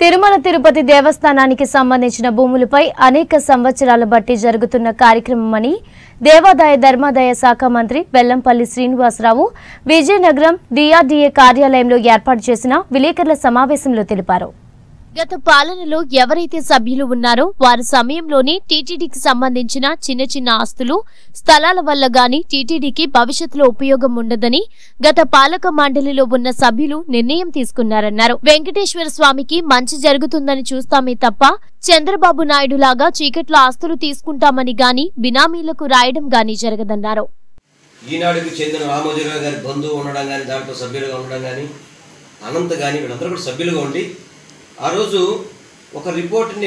తిరుమల తిరుపతి దేవస్థానానికి సంబంధించిన భూములపై అనేక సంవత్సరాల బట్టి జరుగుతున్న కార్యక్రమమని దేవాదాయ ధర్మాదాయ శాఖ మంత్రి వెల్లంపల్లి శ్రీనివాసరావు విజయనగరం డిఆర్డీఏ కార్యాలయంలో ఏర్పాటు చేసిన విలేకరుల సమావేశంలో తెలిపారు గత పాలనలో ఎవరైతే సభ్యులు ఉన్నారో వారి సమయంలోనే టీటీడీకి సంబంధించిన చిన్న చిన్న ఆస్తులు స్థలాల వల్ల గాని టీటీడీకి భవిష్యత్తులో ఉపయోగం ఉండదని గత పాలక మండలిలో ఉన్న సభ్యులు నిర్ణయం తీసుకున్నారన్నారు వెంకటేశ్వర స్వామికి మంచి జరుగుతుందని చూస్తామే తప్ప చంద్రబాబు నాయుడు లాగా చీకట్లో ఆస్తులు తీసుకుంటామని గాని బినామీలకు రాయడం గాని జరగదన్నారు ఈనాడుకి చెందిన రామోజీరావు గారి బంధువు ఉండడం కానీ దాంట్లో సభ్యులుగా ఉండడం కానీ అనంత్ కానీ వీళ్ళందరూ కూడా సభ్యులుగా ఉండి ఆ రోజు ఒక రిపోర్ట్ని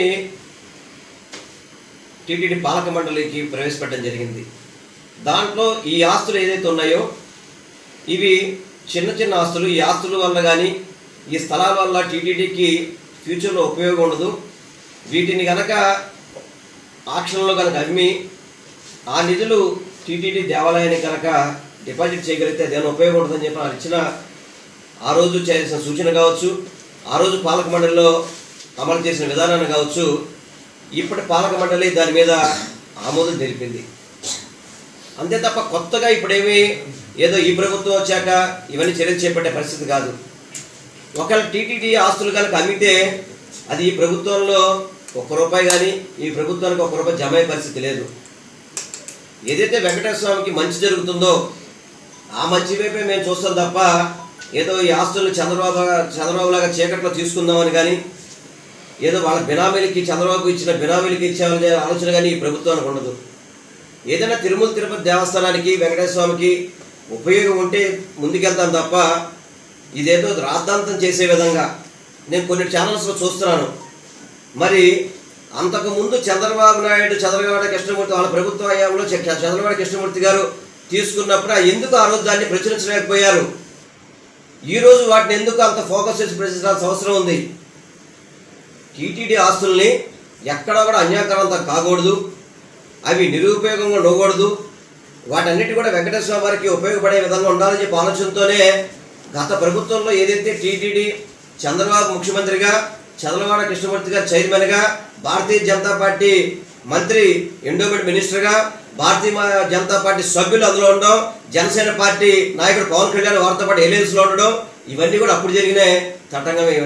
టీటీడీ పాలక మండలికి ప్రవేశపెట్టడం జరిగింది దాంట్లో ఈ ఆస్తులు ఏదైతే ఉన్నాయో ఇవి చిన్న చిన్న ఆస్తులు ఈ ఆస్తుల వల్ల కానీ ఈ స్థలాల వల్ల టీటీడీకి ఫ్యూచర్లో ఉపయోగం ఉండదు వీటిని కనుక ఆక్షన్లో కనుక అమ్మి ఆ నిధులు టీటీడీ దేవాలయానికి కనుక డిపాజిట్ చేయగలిగితే అదేమైనా ఉపయోగం ఉంటుందని చెప్పి వాళ్ళు ఇచ్చిన ఆ రోజు చేసిన సూచన కావచ్చు ఆ రోజు పాలక మండలిలో అమలు చేసిన విధానాన్ని కావచ్చు ఇప్పటి పాలక మండలి దాని మీద ఆమోదం తెలిపింది అంతే తప్ప కొత్తగా ఇప్పుడేమి ఏదో ఈ ప్రభుత్వం వచ్చాక ఇవన్నీ చర్యలు చేపట్టే పరిస్థితి కాదు ఒకవేళ టీటీడీ ఆస్తులు కనుక అమ్మితే అది ఈ ప్రభుత్వంలో ఒక్క రూపాయి కానీ ఈ ప్రభుత్వానికి ఒక్క రూపాయి జమ అయ్యే పరిస్థితి లేదు ఏదైతే వెంకటేశ్వర స్వామికి మంచి జరుగుతుందో ఆ మంచి వైపే మేము చూస్తాం తప్ప ఏదో ఈ ఆస్తులు చంద్రబాబు చంద్రబాబు లాగా చీకట్లో తీసుకుందామని కానీ ఏదో వాళ్ళ బినామీలకి చంద్రబాబు ఇచ్చిన బినామీలకి ఇచ్చామనే ఆలోచన కానీ ఈ ప్రభుత్వానికి ఉండదు ఏదైనా తిరుమల తిరుపతి దేవస్థానానికి వెంకటేశ్వర స్వామికి ఉపయోగం ఉంటే ముందుకెళ్తాం తప్ప ఇదేదో రాద్ధాంతం చేసే విధంగా నేను కొన్ని ఛానల్స్లో చూస్తున్నాను మరి అంతకుముందు చంద్రబాబు నాయుడు చంద్రబాబు కృష్ణమూర్తి వాళ్ళ ప్రభుత్వ హయాంలో చ- చంద్రబాబు కృష్ణమూర్తి గారు తీసుకున్నప్పుడు ఆ ఎందుకు ఆ రోజు దాన్ని ప్రచురించలేకపోయారు ఈ రోజు వాటిని ఎందుకు అంత ఫోకస్ చేసి ప్రశ్నించాల్సిన అవసరం ఉంది టీటీడీ ఆస్తుల్ని ఎక్కడా కూడా అన్యాకరంతం కాకూడదు అవి నిరుపయోగంగా ఉండకూడదు వాటన్నిటి కూడా వెంకటేశ్వర స్వామి వారికి ఉపయోగపడే విధంగా ఉండాలని చెప్పి ఆలోచనతోనే గత ప్రభుత్వంలో ఏదైతే టీటీడీ చంద్రబాబు ముఖ్యమంత్రిగా చంద్రబాబు కృష్ణమూర్తి గారు చైర్మన్గా భారతీయ జనతా పార్టీ మంత్రి ఎండోమెంట్ మినిస్టర్గా భారతీయ మా- జనతా పార్టీ సభ్యులు అందులో ఉండడం జనసేన పార్టీ నాయకుడు పవన్ కళ్యాణ్ వారితో పాటు ఎలియన్స్లో ఉండడం ఇవన్నీ కూడా అప్పుడు జరిగినాయి చట్టంగా